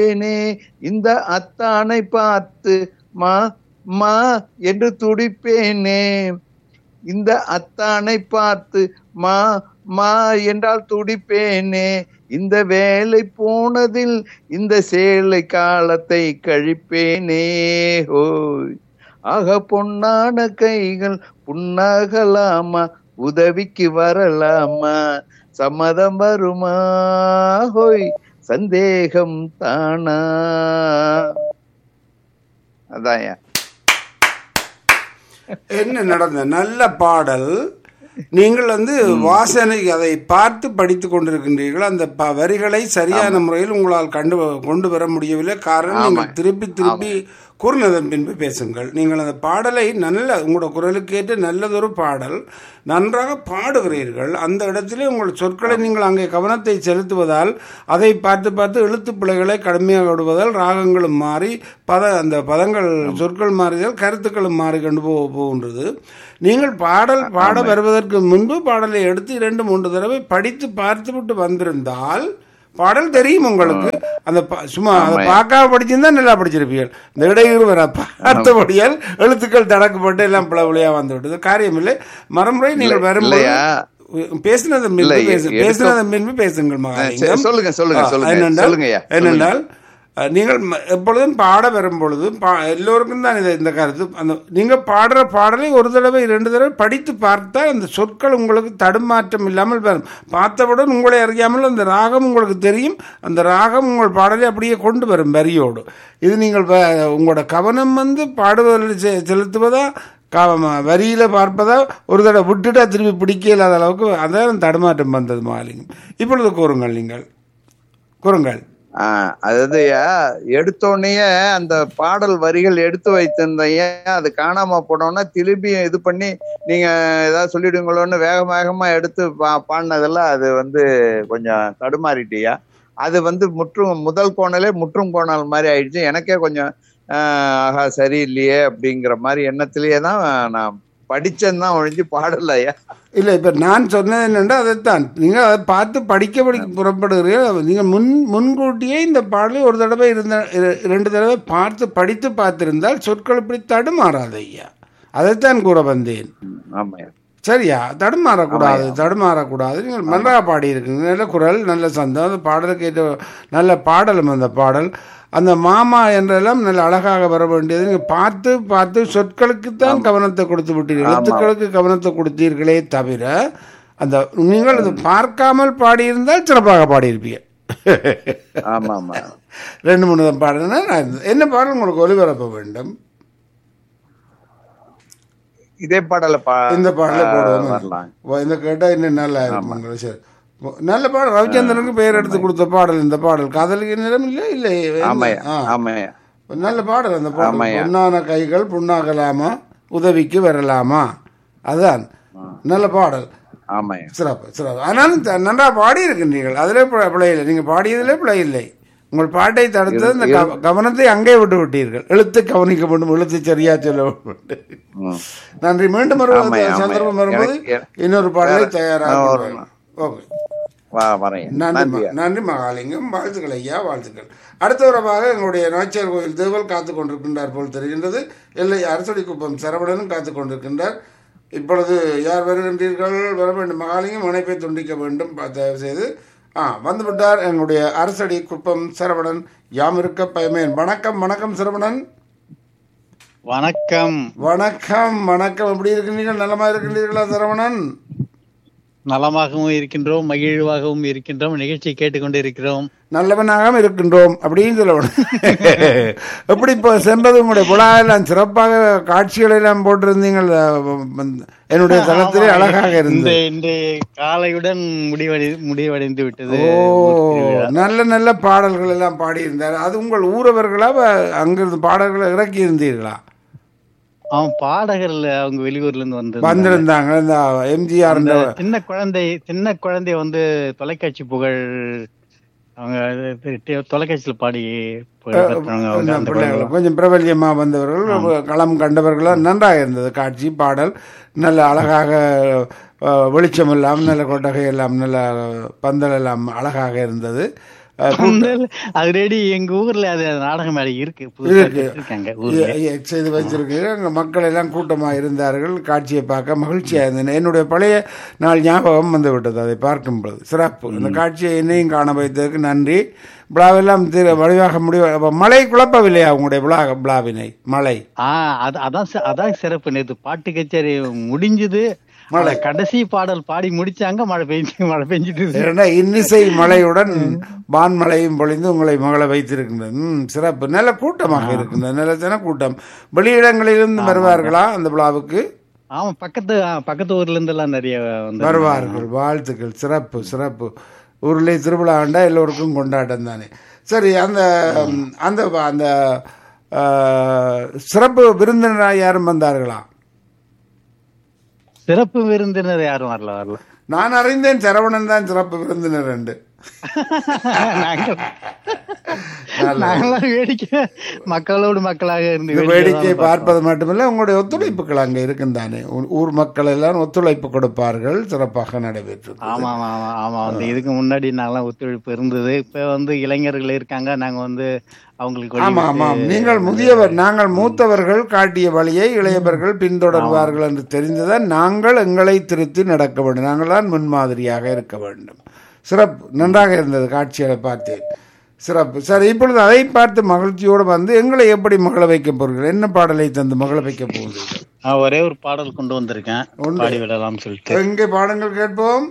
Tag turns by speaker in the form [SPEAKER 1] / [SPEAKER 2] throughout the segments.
[SPEAKER 1] துடிப்பேனே இந்த அத்தானை பார்த்து மா மா என்று துடிப்பேனே இந்த அத்தானை பார்த்து மா மா என்றால் துடிப்பேனே இந்த வேலை போனதில் இந்த சேலை காலத்தை கழிப்பேனே ஹோய் ஆக பொன்னான கைகள் புண்ணாகலாமா உதவிக்கு வரலாமா சம்மதம் வருமா ஹோய் சந்தேகம் தானா அதான்யா
[SPEAKER 2] என்ன நடந்த நல்ல பாடல் நீங்கள் வந்து வாசனை அதை பார்த்து படித்து கொண்டிருக்கின்றீர்கள் அந்த ப- வரிகளை சரியான முறையில் உங்களால் கண்டு கொண்டு வர முடியவில்லை காரணம் நீங்கள் திருப்பி திருப்பி கூறினதன் பின்பு பேசுங்கள் நீங்கள் அந்த பாடலை நல்ல உங்களோட குரலுக்கு ஏற்ற நல்லதொரு பாடல் நன்றாக பாடுகிறீர்கள் அந்த இடத்திலே உங்கள் சொற்களை நீங்கள் அங்கே கவனத்தை செலுத்துவதால் அதை பார்த்து பார்த்து எழுத்து பிழைகளை கடுமையாக விடுவதால் ராகங்களும் மாறி பத அந்த பதங்கள் சொற்கள் மாறியதால் கருத்துக்களும் மாறி கொண்டு போ போகின்றது நீங்கள் பாடல் பாட வருவதற்கு முன்பு பாடலை எடுத்து இரண்டு மூன்று தடவை படித்து பார்த்துவிட்டு வந்திருந்தால் பாடல் தெரியும் உங்களுக்கு அந்த ப- சும்மா அதை பார்க்காம படிச்சிருந்தா நல்லா படிச்சிருப்பீர்கள் இந்த இடையூறு வர பார்த்தபடியால் எழுத்துக்கள் தடக்கப்பட்டு எல்லாம் பிளவுலையா வந்து விட்டது காரியமில்லை மறுமுறை நீங்கள் வரும்போது
[SPEAKER 1] இல்லையா?
[SPEAKER 2] பேசினதன் பின்பு
[SPEAKER 1] இல்லை,
[SPEAKER 2] பேசு
[SPEAKER 1] எடுத்தோம்.
[SPEAKER 2] பேசினதன் பின்பு பேசுங்கள் மகாலிங்கம்
[SPEAKER 1] சரி, சொல்லுங்க, சொல்லுங்க,
[SPEAKER 2] ஆ,
[SPEAKER 1] சொல்லுங்க.
[SPEAKER 2] என்னென்றால்
[SPEAKER 1] சொல்லுங்கய்யா,
[SPEAKER 2] என்னென்றால் அஹ், நீங்கள் ம- எப்பொழுதும் பாட வரும் பொழுது பா- எல்லோருக்கும் தான் இது இந்த கருத்து அந்த நீங்கள் பாடுற பாடலை ஒரு தடவை இரண்டு தடவை படித்து பார்த்தால் அந்த சொற்கள் உங்களுக்கு தடுமாற்றம் இல்லாமல் வரும் பார்த்தவுடன் உங்களை அறியாமல் அந்த ராகம் உங்களுக்கு தெரியும் அந்த ராகம் உங்கள் பாடலை அப்படியே கொண்டு வரும் வரியோடு இது நீங்கள் வ- உங்களோட கவனம் வந்து பாடுவதில் செ- செலுத்துவதா க- வரியில பார்ப்பதா ஒரு தடவை விட்டுட்டா திருப்பி பிடிக்க இல்லாத அளவுக்கு அதான் தடுமாற்றம் வந்தது மாலிங்கம் இப்பொழுது கூறுங்கள் நீங்கள் கூறுங்கள்
[SPEAKER 1] ஆஹ் அதாவது எடுத்தோடனே அந்த பாடல் வரிகள் எடுத்து வைத்திருந்தைய அது காணாம போனோம்னா திருப்பி இது பண்ணி நீங்க ஏதாவது சொல்லிடுங்களோன்னு வேக வேகமா எடுத்து பா பாடினதெல்லாம் அது வந்து கொஞ்சம் தடுமாறிட்டியா அது வந்து முற்றும் முதல் கோணலே முற்றும் கோணல் மாதிரி ஆயிடுச்சு எனக்கே கொஞ்சம் ஆஹ் ஆஹா சரியில்லையே அப்படிங்கிற மாதிரி எண்ணத்திலேயே தான் நான் படிச்சேன்னு தான் ஒழிஞ்சு பாடலையா
[SPEAKER 2] இல்லை இப்போ நான் சொன்னது என்னென்னா அதைத்தான் நீங்கள் அதை பார்த்து படிக்க படிக்க புறப்படுகிறீர்கள் நீங்கள் முன் முன்கூட்டியே இந்த பாடலை ஒரு தடவை இருந்த இர- இரண்டு தடவை பார்த்து படித்து பார்த்திருந்தால் சொற்கள் இப்படி தடுமாறாது ஐயா அதைத்தான் கூற வந்தேன்
[SPEAKER 1] ஆமாய்யா
[SPEAKER 2] சரியா தடுமாறக்கூடாது தடுமாறக்கூடாது நீங்கள் நன்றாக பாடியிருக்கீங்க நல்ல குரல் நல்ல சந்தம் அந்த பாடலுக்கு ஏற்ற நல்ல பாடலும் அந்த பாடல் அந்த மாமா என்றெல்லாம் நல்ல அழகாக வர வேண்டியது நீங்கள் பார்த்து பார்த்து சொற்களுக்கு தான் கவனத்தை கொடுத்து விட்டீர்கள் எழுத்துக்களுக்கு கவனத்தை கொடுத்தீர்களே தவிர அந்த நீங்கள் அது பார்க்காமல் பாடியிருந்தால் சிறப்பாக பாடியிருப்பீங்க
[SPEAKER 1] ஆமா ஆமா
[SPEAKER 2] ரெண்டு மூணு தான் பாடுனா என்ன பாடல் உங்களுக்கு ஒளிபரப்ப வேண்டும்
[SPEAKER 1] இதே பாடல பா
[SPEAKER 2] இந்த பாடல போடுவோம்
[SPEAKER 1] வரலாம்
[SPEAKER 2] ஓ, இந்த கேட்டா இன்னும் நல்லா இருக்கும் உங்களுக்கு. சரி ஓ, நல்ல பாடல் ரவிச்சந்திரனுக்கு பெயர் எடுத்து கொடுத்த பாடல் இந்த பாடல் காதலிக்க நிறம் இல்லை இல்லை
[SPEAKER 1] ஆமாய்யா
[SPEAKER 2] ஆ.
[SPEAKER 1] ஆமாய்யா
[SPEAKER 2] நல்ல பாடல் அந்த பாடல்
[SPEAKER 1] ஆமாய்யா.
[SPEAKER 2] பொன்னான கைகள் புண்ணாகலாமா உதவிக்கு வரலாமா அதுதான் நல்ல பாடல்
[SPEAKER 1] ஆமாய்யா
[SPEAKER 2] சிறப்பு சிறப்பு ஆனாலும் த- நன்றாக பாடி இருக்கின்றீர்கள் அதிலே பிழை பிழை இல்லை நீங்கள் பாடியதிலே பிழை இல்லை உங்கள் பாட்டை தடுத்தது இந்த கவ- கவனத்தை அங்கே விட்டு விட்டீர்கள் எழுத்து கவனிக்க வேண்டும் எழுத்து சரியா சொல்ல வேண்டும்
[SPEAKER 1] ம்.
[SPEAKER 2] நன்றி மீண்டும் ஒரு
[SPEAKER 1] ஆமாய்யா, ஆமாய்யா.
[SPEAKER 2] சந்தர்ப்பம் வரும்போது
[SPEAKER 1] எனக்கு-
[SPEAKER 2] இன்னொரு பாடலை
[SPEAKER 1] வேற-
[SPEAKER 2] தயாராக
[SPEAKER 1] ஆ, வரணும்.
[SPEAKER 2] ஓகே
[SPEAKER 1] வா வரேன்
[SPEAKER 2] நன்றி
[SPEAKER 1] நன்றி
[SPEAKER 2] ம- நன்றி மகாலிங்கம் வாழ்த்துக்கள் ஐயா வாழ்த்துக்கள் அடுத்த உறவாக எங்களுடைய நாச்சியார் கோயில் தேவல் காத்து கொண்டிருக்கின்றார் போல் தெரிகின்றது இல்லை அரசடி குப்பம் சரவணனும் காத்து கொண்டிருக்கின்றார் இப்பொழுது யார் வருகின்றீர்கள் வர வேண்டும் மகாலிங்கம் இணைப்பை துண்டிக்க வேண்டும் பா- தயவு செய்து ஆ வந்து விட்டார் எங்களுடைய அரசடி குப்பம் சரவணன் யாம் இருக்க பயமேன் வணக்கம் வணக்கம் சரவணன்
[SPEAKER 3] வணக்கம்
[SPEAKER 2] வணக்கம் வணக்கம் எப்படி இருக்கின்றீர்கள் நலமா இருக்கின்றீர்களா சரவணன்
[SPEAKER 3] நலமாகவும் இருக்கின்றோம் மகிழ்வாகவும் இருக்கின்றோம் நிகழ்ச்சி கேட்டுக்கொண்டு இருக்கிறோம்
[SPEAKER 2] நல்லவனாக இருக்கின்றோம் அப்படின்னு சொல்லணும் எப்படி இப்போ சென்றது உங்களுடைய விழா எல்லாம் சிறப்பாக காட்சிகள் எல்லாம் போட்டிருந்தீங்கள் அஹ், என்னுடைய தளத்திலே அழகாக
[SPEAKER 3] இந்த
[SPEAKER 2] இருந்தது
[SPEAKER 3] இன்று காலையுடன் முடிவடை முடிவடைந்து விட்டது
[SPEAKER 2] ஓ
[SPEAKER 3] ஊர் திருவிழா.
[SPEAKER 2] நல்ல நல்ல பாடல்கள் எல்லாம் பாடியிருந்தார் அது உங்கள் ஊரவர்களா வ- அங்கிருந்து பாடல்களை இறக்கி இருந்தீர்களா
[SPEAKER 3] அவன் பாடகர்ல அவங்க வெளியூர்ல இருந்து வந்து
[SPEAKER 2] வந்திருந்தாங்க இந்த எம்ஜிஆர்
[SPEAKER 3] அந்த சின்ன குழந்தை சின்ன குழந்தை வந்து தொலைக்காட்சி புகழ் அவங்க இது டி- தொலைக்காட்சியில பாடி புகழ் பெற்றவங்க அவங்க அந்த குழந்தை.
[SPEAKER 2] பிள்ளைகள் கொஞ்சம் பிரபல்யமா வந்தவர்கள் களம் கண்டவர்களும் நன்றாக இருந்தது காட்சி பாடல் நல்ல அழகாக அஹ், வெளிச்சம் எல்லாம் நல்ல கொட்டகை எல்லாம் நல்ல பந்தல் எல்லாம் அழகாக இருந்தது அஹ், கூட்டம்.
[SPEAKER 3] ஆல்ரெடி எங்க ஊர்ல அது நாடகம் மேடை இருக்கு புதுசா
[SPEAKER 2] இருக்கு.
[SPEAKER 3] இருக்காங்க ஊர்ல
[SPEAKER 2] இ- இ- செய்து வச்சிருக்கீங்க அங்க மக்கள் எல்லாம் கூட்டமாக இருந்தார்கள் காட்சியை பார்க்க மகிழ்ச்சியாக இருந்தேன் என்னுடைய பழைய நாள் ஞாபகம் வந்து விட்டது அதை பார்க்கும் பொழுது சிறப்பு இந்த காட்சியை என்னையும் காண வைத்ததற்கு நன்றி விழாவெல்லாம் திரு வழிவாக முடிவு அப்ப மழை குழப்பவில்லையா உங்களுடைய விழா விழாவினை மழை
[SPEAKER 3] ஆஹ் அது அதான் சி- அதான் சிறப்பு நேத்து பாட்டு கச்சேரி முடிஞ்சது
[SPEAKER 2] மழை.
[SPEAKER 3] கடைசி பாடல் பாடி முடிச்சாங்க மழை பெஞ்சு மழை பெஞ்சிட்டு
[SPEAKER 2] ஏன்னா இன்னிசை மழையுடன் வான்மழையும் பொழிந்து உங்களை மகள வைத்திருக்கின்றது ம், சிறப்பு நல்ல கூட்டமாக இருக்கின்றது நல்ல ஜன கூட்டம் வெளியிடங்களிலிருந்து வருவார்களா அந்த விழாவுக்கு
[SPEAKER 3] ஆமா பக்கத்து ஆ, பக்கத்து ஊர்ல இருந்து எல்லாம் நிறைய வந்து
[SPEAKER 2] வருவார்கள் வாழ்த்துக்கள் சிறப்பு சிறப்பு ஊரிலே திருவிழா ஆண்டா எல்லோருக்கும் கொண்டாட்டம் தானே சரி அந்த ம், அந்த அந்த ஆ, சிறப்பு விருந்தினராக யாரும் வந்தார்களா
[SPEAKER 3] சிறப்பு விருந்தினர் யாரும் வரல வரல
[SPEAKER 2] நான் அறிந்தேன் சரவணன் தான் சிறப்பு விருந்தினர் என்று
[SPEAKER 3] நாங்க- நாங்கெல்லாம் வேடிக்கை மக்களோடு மக்களாக இருந்து
[SPEAKER 2] இந்த
[SPEAKER 3] வேடிக்கை
[SPEAKER 2] வேடிக்கை
[SPEAKER 3] தான்
[SPEAKER 2] பார்ப்பது மட்டுமல்ல உங்களுடைய ஒத்துழைப்புகள் அங்கே இருக்கும் தானே ஊ- ஊர் மக்கள் எல்லாம் ஒத்துழைப்பு கொடுப்பார்கள் சிறப்பாக நடைபெற்றது
[SPEAKER 3] ஆமா ஆமா ஆமா ஆமா அந்த இதுக்கு முன்னாடி நாங்கெல்லாம் ஒத்துழைப்பு இருந்தது இப்ப வந்து இளைஞர்கள் இருக்காங்க நாங்க வந்து அவங்களுக்கு வழி
[SPEAKER 2] ஆமா
[SPEAKER 3] விட்டு-
[SPEAKER 2] ஆமாம் நீங்கள் முதியவர் நாங்கள் மூத்தவர்கள் காட்டிய வழியை இளையவர்கள் பின்தொடர்வார்கள் என்று தெரிந்ததால் நாங்கள் எங்களை திருத்தி நடக்க வேண்டும் நாங்கள் தான் முன்மாதிரியாக இருக்க வேண்டும் சிறப்பு நன்றாக இருந்தது காட்சிகளை பார்த்தேன் சிறப்பு சரி இப்பொழுது அதை பார்த்து மகிழ்ச்சியோடு வந்து எங்களை எப்படி மகள வைக்க போகிறீர்கள் என்ன பாடலை தந்து மகள வைக்க போகிறீர்கள்
[SPEAKER 3] நான் ஒரே ஒரு பாடல் கொண்டு வந்திருக்கேன்
[SPEAKER 2] ஒன்று.
[SPEAKER 3] பாடி விடலாம்னு சொல்லிட்டு
[SPEAKER 2] எங்கே பாடங்கள் கேட்போம்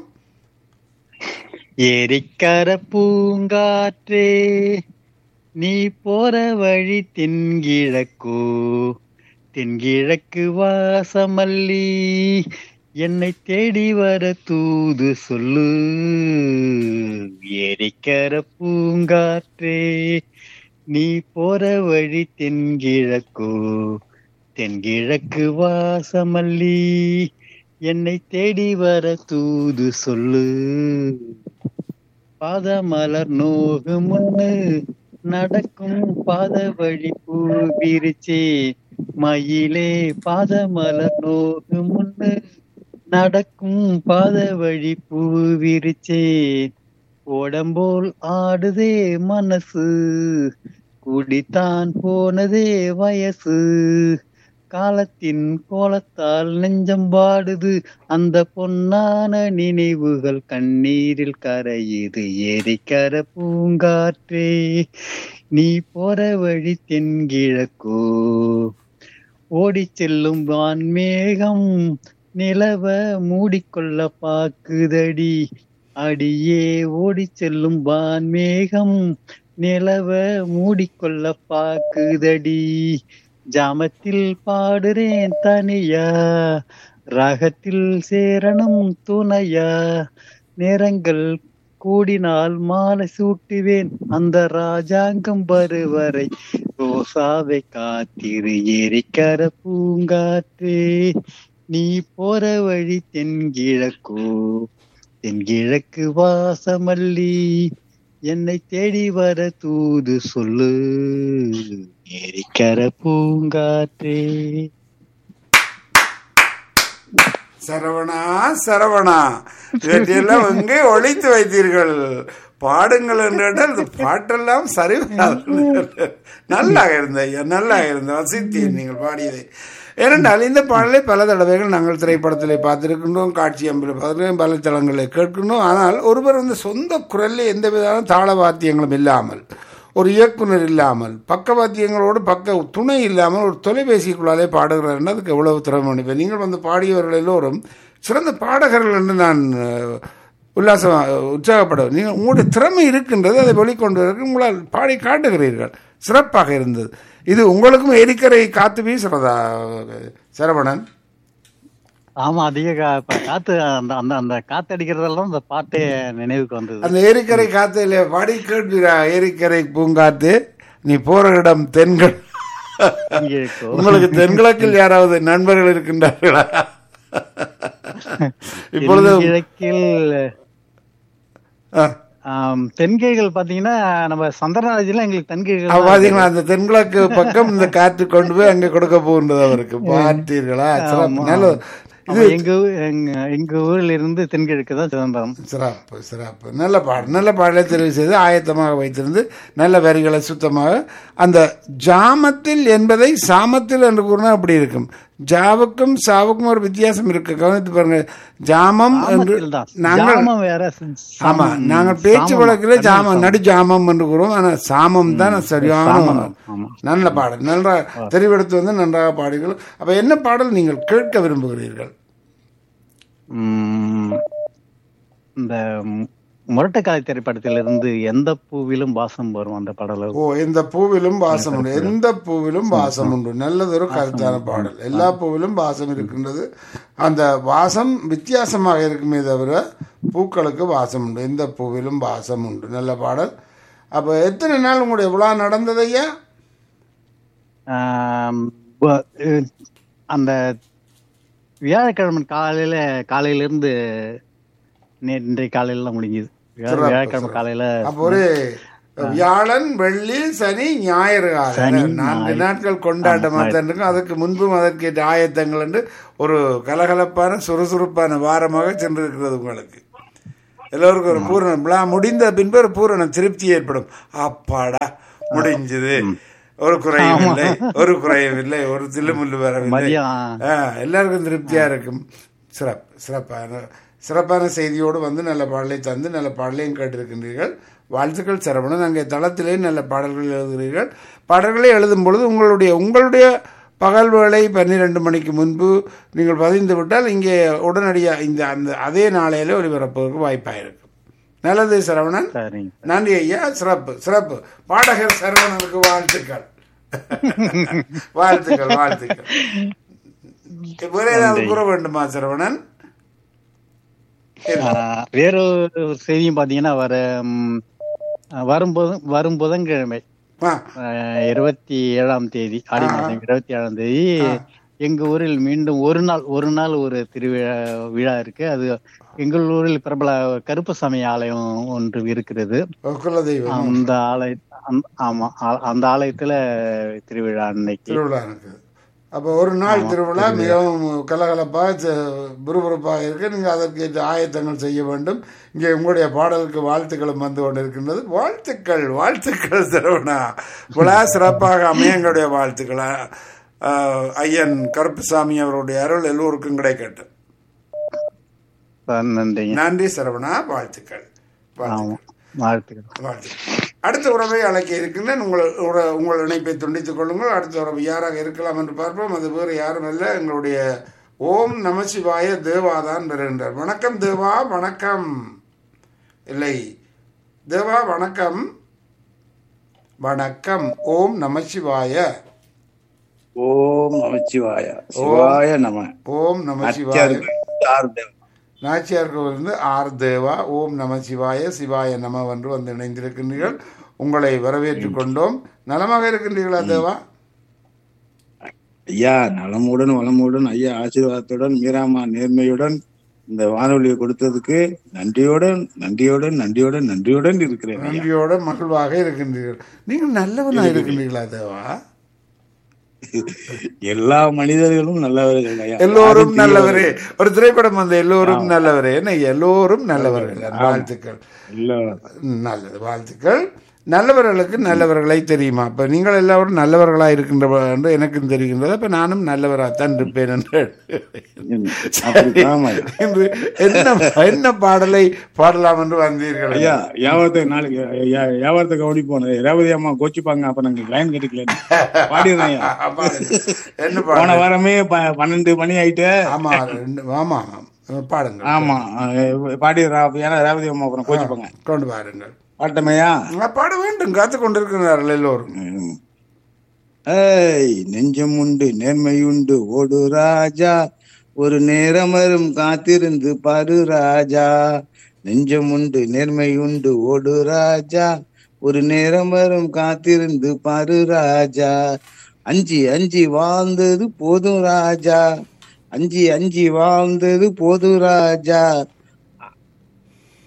[SPEAKER 3] ஏரிக்கர பூங்காற்றே நீ போற வழி தென்கிழக்கு தென்கிழக்கு வாசமல்லி என்னை தேடி வர தூது சொல்லு ஏரிக்கர பூங்காற்றே நீ போற வழி தென்கிழக்கு தென்கிழக்கு வாசமல்லி என்னை தேடி வர தூது சொல்லு பாதமலர் நோகு முன்னு நடக்கும் பாத வழி பூ விரிச்சே மயிலே பாதமலர் நோகு முன்னு நடக்கும் பாத வழி பூ விரிச்சே ஓடம்போல் ஆடுதே மனசு குடித்தான் போனதே வயசு காலத்தின் கோலத்தால் நெஞ்சம் பாடுது அந்த பொன்னான நினைவுகள் கண்ணீரில் கரையுது ஏரிக்கர பூங்காற்றே நீ போற வழி தென்கிழக்கோ ஓடிச் செல்லும் வான்மேகம் நிலவ மூடிக்கொள்ள பாக்குதடி அடியே ஓடிச் செல்லும் வான்மேகம் நிலவ மூடிக்கொள்ள பாக்குதடி ஜாமத்தில் பாடுறேன் தனியா ராகத்தில் சேரணும் துணையா நேரங்கள் கூடினால் மாலை சூட்டுவேன் அந்த ராஜாங்கம் வருவரை ரோசாவை காத்திரு எரிக்கர பூங்காற்றே நீ போற வழி தென்கிழக்கோ தென்கிழக்கு வாசமல்லி என்னை தேடி வர தூது சொல்லு எரிக்கர பூங்காற்றே
[SPEAKER 2] சரவணா சரவணா இவற்றையெல்லாம் எங்கே ஒழித்து வைத்தீர்கள் பாடுங்கள் என்றால் இந்த பாட்டெல்லாம் சரி வராது. நல்லா இருந்த ஐயா நல்லா இருந்த வசித்தேன் நீங்கள் பாடியதை ஏனென்றால் இந்த பாடலை பல தடவைகள் நாங்கள் திரைப்படத்திலே பார்த்திருக்கின்றோம் காட்சி அம்பில் பார்த்திருக்கோம் பல தளங்களில் கேட்கின்றோம் ஆனால் ஒருவர் வந்து சொந்த குரலில் எந்த விதமான தாள வாத்தியங்களும் இல்லாமல் ஒரு இயக்குனர் இல்லாமல் பக்கவாத்தியங்களோடு பக்க துணை இல்லாமல் ஒரு தொலைபேசிக்குள்ளாலே பாடுகிறார் அதுக்கு எவ்வளவு திறமை இப்போ நீங்கள் வந்து பாடியவர்கள் எல்லோரும் சிறந்த பாடகர்கள் என்று நான் அஹ், உல்லாசம் உற்சாகப்பட நீங்கள் உங்களுடைய திறமை இருக்கின்றது அதை வெளிக்கொண்டு வர உங்களால் பாடி காட்டுகிறீர்கள் சிறப்பாக இருந்தது இது உங்களுக்கும் எரிக்கரை காத்து வீசுறதா சரவணன்
[SPEAKER 3] ஆமா அதிக கா- இப்ப காத்து அந்த அந்த அந்த காத்து அடிக்கிறதெல்லாம் அந்த பாட்டே நினைவுக்கு வந்தது
[SPEAKER 2] அந்த ஏரிக்கரை காத்துல பாடி கேட்கிறா ஏரிக்கரை பூங்காத்து நீ போற இடம் தென்கள்
[SPEAKER 3] தென்கிழக்கோ.
[SPEAKER 2] உங்களுக்கு தென்கிழக்கில் யாராவது நண்பர்கள் இருக்கின்றார்களா இப்பொழுது
[SPEAKER 3] தென்கிழக்கில்
[SPEAKER 2] ஆ,
[SPEAKER 3] ஆம், தென்கிழகள் பாத்தீங்கன்னா நம்ம சந்திரராஜ்ல எங்களுக்கு தென்கிழகள்
[SPEAKER 2] அப்ப
[SPEAKER 3] தான்
[SPEAKER 2] பாத்தீங்களா அந்த தென்கிழக்கு பக்கம் இந்த காற்று கொண்டு போய் அங்க கொடுக்க போகின்றது அவருக்கு பார்த்தீர்களா சிறப்பு.
[SPEAKER 3] ஆமா.
[SPEAKER 2] நல்லது
[SPEAKER 3] அப்ப எங்க ஊ- எங்க- எங்க ஊர்ல இருந்து தென்கிழக்கு தான் சிதம்பரம்
[SPEAKER 2] சிறப்பு சிறப்பு நல்ல பாடல் நல்ல பாடலை தெரிவு செய்து ஆயத்தமாக வைத்திருந்து நல்ல வரிகளை சுத்தமாக அந்த ஜாமத்தில் என்பதை சாமத்தில் என்று கூறினா அப்படி இருக்கும் ஜாவுக்கும் சாவுக்கும் ஒரு வித்தியாசம் இருக்கு கவனித்து பாருங்க ஜாமம் என்று
[SPEAKER 3] சாமத்தில் தான்.
[SPEAKER 2] நாங்கள்
[SPEAKER 3] ஜாமம் வேற ச-
[SPEAKER 2] ஆமா
[SPEAKER 3] சாமம்.
[SPEAKER 2] நாங்கள் பேச்சு
[SPEAKER 3] சாமம்.
[SPEAKER 2] வழக்கில் ஜாமம் நடு ஜாமம் என்று கூறுவோம் ஆனா சாமம் தான் சரியான
[SPEAKER 3] சாமம். ஆமா.
[SPEAKER 2] நல்ல பாடல் நன்றாக தெரிவெடுத்து வந்து நன்றாக பாடுங்கள் அப்ப என்ன பாடல் நீங்கள் கேட்க விரும்புகிறீர்கள்
[SPEAKER 3] ம், இந்த மு- முரட்டுக்காலை திரைப்படத்திலிருந்து எந்த பூவிலும் வாசம் வரும் அந்த பாடல
[SPEAKER 2] ஓ எந்த பூவிலும் வாசம் உண்டு எந்த பூவிலும் வாசம் உண்டு நல்லதொரு கருத்தான பாடல் எல்லா பூவிலும் வாசம் இருக்கின்றது அந்த வாசம் வித்தியாசமாக இருக்குமே தவிர பூக்களுக்கு வாசம் உண்டு எந்த பூவிலும் வாசம் உண்டு நல்ல பாடல் அப்ப எத்தனை நாள் உங்களுடைய விழா நடந்தது ஐயா
[SPEAKER 3] ஆம், ப- அஹ், அந்த வியாழக்கிழமை காலையில காலையில இருந்து நே- இன்றைய காலையில தான் முடிஞ்சது வியா-
[SPEAKER 2] சிறப்பு,
[SPEAKER 3] வியாழக்கிழமை
[SPEAKER 2] சிறப்பு.
[SPEAKER 3] காலையில
[SPEAKER 2] அப்போ ஒரு வியாழன் வெள்ளி சனி ஞாயிறு காலம்.
[SPEAKER 3] சனி,
[SPEAKER 2] நான்கு
[SPEAKER 3] ஞாயிறு.
[SPEAKER 2] நாட்கள் கொண்டாட்டமாக தான் இருக்கும் அதுக்கு முன்பும் அதற்கேற்ற ஆயத்தங்கள் என்று ஒரு கலகலப்பான சுறுசுறுப்பான வாரமாக சென்றிருக்கிறது உங்களுக்கு எல்லோருக்கும் ஒரு பூரண விழா முடிந்த பின்பு ஒரு பூரண திருப்தி ஏற்படும் அப்பாடா முடிஞ்சது ஒரு குறையும் இல்லை ஒரு குறையும் இல்லை ஒரு தில்லுமுள்ளு வரவில்லை
[SPEAKER 3] மதியம்
[SPEAKER 2] ஆ, எல்லாருக்கும் திருப்தியா இருக்கும் சிறப்பு சிறப்பான சிறப்பான செய்தியோடு வந்து நல்ல பாடலை தந்து நல்ல பாடலையும் கேட்டிருக்கின்றீர்கள் வாழ்த்துக்கள் சரவணன் அங்கே தளத்திலே நல்ல பாடல்கள் எழுதுகிறீர்கள் பாடல்களை எழுதும் பொழுது உங்களுடைய உங்களுடைய பகல் வேளை பன்னிரெண்டு மணிக்கு முன்பு நீங்கள் பதிந்து விட்டால் இங்கே உடனடியாக இந்த அந்த அதே நாளையில ஒளிபரப்புவதற்கு வாய்ப்பாக இருக்கும் நல்லது சரவணன்
[SPEAKER 3] சரிங்க
[SPEAKER 2] நன்றி ஐயா சிறப்பு சிறப்பு பாடகர் சரவணனுக்கு வாழ்த்துக்கள் வாழ்த்துக்கள் வாழ்த்துக்கள் வேற ஏதாவது கூற வேண்டுமா சரவணன்
[SPEAKER 3] ஆஹ், வேறொரு செய்தியும் பாத்தீங்கன்னா வர ம், வரும் புத- வரும் புதன்கிழமை
[SPEAKER 2] ஆ,
[SPEAKER 3] ஆஹ், இருபத்தி ஏழாம் தேதி ஆடி மாதம் இருபத்தி ஏழாம் தேதி எங்க ஊரில் மீண்டும் ஒரு நாள் ஒரு நாள் ஒரு திருவிழா விழா இருக்கு அது எங்கள் ஊரில் பிரபல கருப்பசாமி ஆலயம் ஒன்று இருக்கிறது
[SPEAKER 2] குலதெய்வம்
[SPEAKER 3] அந்த ஆலய அந்த- ஆமா ஆ- அந்த ஆலயத்துல திருவிழா அன்னைக்கு
[SPEAKER 2] திருவிழா இருக்குது அப்போ ஒரு நாள் திருவிழா மிகவும் கலகலப்பாக ச- விறுவிறுப்பாக இருக்கு நீங்கள் அதற்கேற்ற ஆயத்தங்கள் செய்ய வேண்டும் இங்கே உங்களுடைய பாடலுக்கு வாழ்த்துக்களும் வந்து கொண்டு இருக்கின்றது வாழ்த்துக்கள் வாழ்த்துக்கள் சரவணா விழா சிறப்பாக அமைய எங்களுடைய வாழ்த்துக்கள் ஆ, ஐயன் கருப்புசாமி அவருடைய அருள் எல்லோருக்கும் கிடைக்கட்டும்
[SPEAKER 3] நன்றிங்க
[SPEAKER 2] நன்றி சரவணா வாழ்த்துக்கள்
[SPEAKER 3] ஆமா
[SPEAKER 2] வாழ்த்துக்கள்
[SPEAKER 3] வாழ்த்துக்கள்
[SPEAKER 2] வாழ்த்துக்கள் அடுத்த உறவை அழைக்க இருக்கின்றேன் உங்கள் உற- உங்கள் இணைப்பை துண்டித்துக் கொள்ளுங்கள் அடுத்த உறவு யாராக இருக்கலாம் என்று பார்ப்போம் அது வேறு யாரும் அல்ல எங்களுடைய ஓம் நமசிவாய தேவாதான் வருகின்றார் வணக்கம் தேவா வணக்கம் இல்லை தேவா வணக்கம் வணக்கம் ஓம் நமசிவாய
[SPEAKER 4] ஓம் நமச்சிவாய சிவாய நம
[SPEAKER 2] ஓம் நமசிவாய
[SPEAKER 4] சார்ந்த
[SPEAKER 2] நாச்சியார் கோவிலிருந்து ஆர் தேவா ஓம் நம சிவாய சிவாய நம என்று வந்து இணைந்திருக்கின்றீர்கள் உங்களை வரவேற்றுக் கொண்டோம் நலமாக இருக்கின்றீர்களா தேவா
[SPEAKER 4] ஐயா நலமுடன் வளமுடன் ஐயா ஆசீர்வாதத்துடன் மீராமா நேர்மையுடன் இந்த வானொலியை கொடுத்ததுக்கு நன்றியுடன் நன்றியுடன் நன்றியுடன் நன்றியுடன் இருக்கிறேன் ஐயா.
[SPEAKER 2] நன்றியோட மகிழ்வாக இருக்கின்றீர்கள் நீங்கள் நல்லவனா இருக்கின்றீர்களா தேவா
[SPEAKER 4] எல்லா மனிதர்களும் நல்லவர்கள் ஐயா
[SPEAKER 2] எல்லோரும் நல்லவரே ஒரு திரைப்படம் வந்து எல்லோரும் நல்லவரே என்ன எல்லோரும் நல்லவர்கள் வாழ்த்துக்கள்
[SPEAKER 4] இல்ல
[SPEAKER 2] நல்லது வாழ்த்துக்கள் நல்லவர்களுக்கு நல்லவர்களை தெரியுமா அப்ப நீங்கள் எல்லாரும் நல்லவர்களா இருக்கின்ற என்று எனக்கும் தெரிகின்றது அப்ப நானும் நல்லவராகத்தான் இருப்பேன் என்று
[SPEAKER 4] அப்படி ஆமா ஐயா.
[SPEAKER 2] இன்று என்ன என்ன பாடலை பாடலாம் என்று வந்தீர்கள்
[SPEAKER 4] ஐயா வியாபாரத்தை நாளைக்கு ஐயா, வியாபாரத்தை கவனிப்போம் ரேவதி அம்மா கோச்சிப்பாங்க அப்ப நாங்க லைன் கிடைக்கல பாடிடுறேன் ஐயா
[SPEAKER 2] அப்பா, என்ன
[SPEAKER 4] போன
[SPEAKER 2] பாடல்
[SPEAKER 4] வாரமே ப- பன்னெண்டு மணி ஆயிட்டு
[SPEAKER 2] ஆமா ரெண்டு ஆமா ஆமா. பாடுங்கள்
[SPEAKER 4] ஆமா அஹ் பாடிடுறா ஏன்னா ரேவதி அம்மா அப்புறம் கோச்சிப்பாங்க
[SPEAKER 2] கொண்டு பாருங்கள்
[SPEAKER 4] பாட்டமையா
[SPEAKER 2] நான் பாட வேண்டும் காத்து கொண்டிருக்கிறார்கள் எல்லோரும்
[SPEAKER 4] ம். ஏய் நெஞ்சம் உண்டு நேர்மை உண்டு ஓடு ராஜா ஒரு நேரம் வரும் காத்திருந்து பாரு ராஜா நெஞ்சம் உண்டு நேர்மை உண்டு ஓடு ராஜா ஒரு நேரம் வரும் காத்திருந்து பாரு ராஜா அஞ்சி அஞ்சி வாழ்ந்தது போதும் ராஜா அஞ்சி அஞ்சி வாழ்ந்தது போதும் ராஜா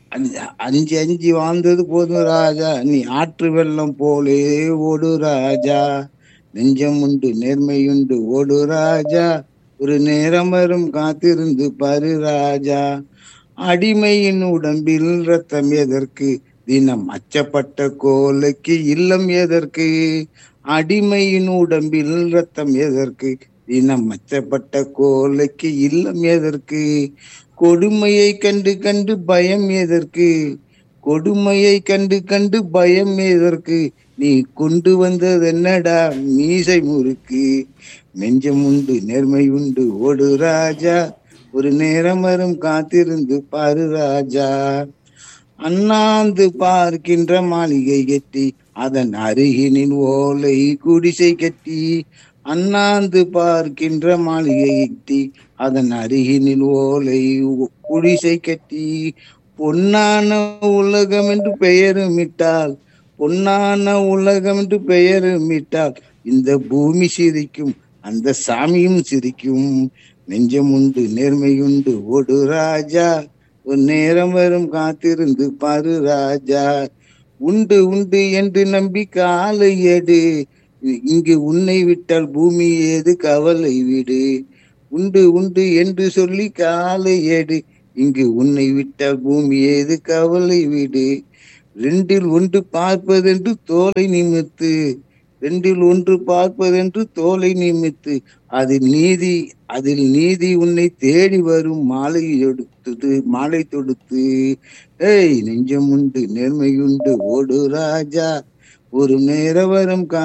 [SPEAKER 4] அஞ்சு- அஞ்சு அஞ்சு வாழ்ந்தது போதும் ராஜா நீ ஆற்று வெள்ளம் போலே ஓடு ராஜா நெஞ்சம் உண்டு நேர்மையுண்டு ஓடு ராஜா ஒரு நேரம் வரும் காத்திருந்து பாரு ராஜா அடிமையின் உடம்பில் ரத்தம் எதற்கு தினம் அச்சப்பட்ட கோலைக்கு இல்லம் எதற்கு அடிமையின் உடம்பில் ரத்தம் எதற்கு தினம் அச்சப்பட்ட கோலைக்கு இல்லம் எதற்கு கொடுமையை கண்டு கண்டு பயம் எதற்கு கொடுமையை கண்டு கண்டு பயம் எதற்கு நீ கொண்டு வந்தது என்னடா மீசை முறுக்கு நெஞ்சம் உண்டு நேர்மை உண்டு ஓடு ராஜா ஒரு நேரம் வரும் காத்திருந்து பாரு ராஜா அண்ணாந்து பார்க்கின்ற மாளிகை கட்டி அதன் அருகினில் ஓலை குடிசை கட்டி அண்ணாந்து பார்க்கின்ற மாளிகை கட்டி அதன் அருகினில் ஓலை உ- குடிசை கட்டி பொன்னான உலகம் என்று பெயருமிட்டால் பொன்னான உலகம் என்று பெயருமிட்டால் இந்த பூமி சிரிக்கும் அந்த சாமியும் சிரிக்கும் நெஞ்சம் உண்டு நேர்மை உண்டு ஓடு ராஜா ஒரு நேரம் வரும் காத்திருந்து பாரு ராஜா உண்டு உண்டு என்று நம்பி காலை எடு இங்கு உன்னை விட்டால் பூமி ஏது கவலை விடு உண்டு உண்டு என்று சொல்லி காலை எடு இங்கு உன்னை விட்டால் பூமி ஏது கவலை விடு ரெண்டில் ஒன்று பார்ப்பதென்று தோலை நிமித்து ரெண்டில் ஒன்று பார்ப்பதென்று தோலை நிமித்து அதில் நீதி அதில் நீதி உன்னை தேடி வரும் மாலை எடுத்து மாலை தொடுத்து ஏய் நெஞ்சம் உண்டு நேர்மையுண்டு ஓடு ராஜா ஒரு நேர வரும் கா